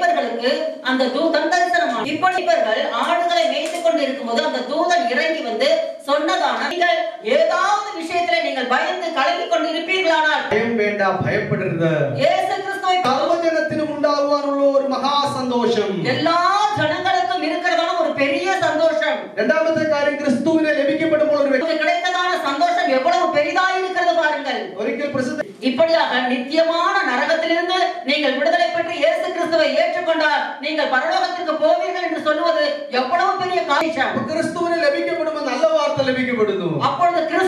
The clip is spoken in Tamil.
மேய்ப்பர்களுக்கு அந்த தூதன் தரிசனமான இப்படி இவர்கள் ஆடுகளை மேய்த்துக் கொண்டு இருக்கும்போது அந்த தூதன் இறங்கி வந்து சொன்னதான நீங்கள் ஏதாவது விஷயத்துல நீங்கள் பயந்து கலங்கிக் கொண்டு இருப்பீர்களானால் ഭയം വേണ്ട ഭയപ്പെടരുത് இயேசு கிறிஸ்துவை സർവജനത്തിനും ഉണ്ടാകുവാനുള്ള ഒരു മഹാസന്തോഷം எல்லா ஜனங்களுக்கும் இருக்கிறதான ஒரு பெரிய சந்தோஷம் രണ്ടാമത്തെ കാര്യം ക്രിസ്തുവിനെ ലഭിക്കപ്പെടുമ്പോൾ ഒരു വ്യക്തി உங்களுக்கு கிடைத்ததான சந்தோஷம் எவ்வளவு பெரிதாய் இருக்கிறது பாருங்கள் ഒരിക്കൽ പ്രസിദ്ധ இப்படியாக நித்தியமான நரகத்திலிருந்து நீங்கள் விடுதலை பெற்று இயேசு கிறிஸ்துவை ஏற்றுக்கொண்டால் நீங்கள் பரலோகத்திற்கு போவீர்கள் என்று சொல்லுவது எவ்வளவு பெரிய காரியம் ക്രിസ്തുവിനെ ലഭിക്കപ്പെടുമ്പോൾ നല്ല വാർത്ത ലഭിക്കപ്പെടുന്നു அப்பொழுது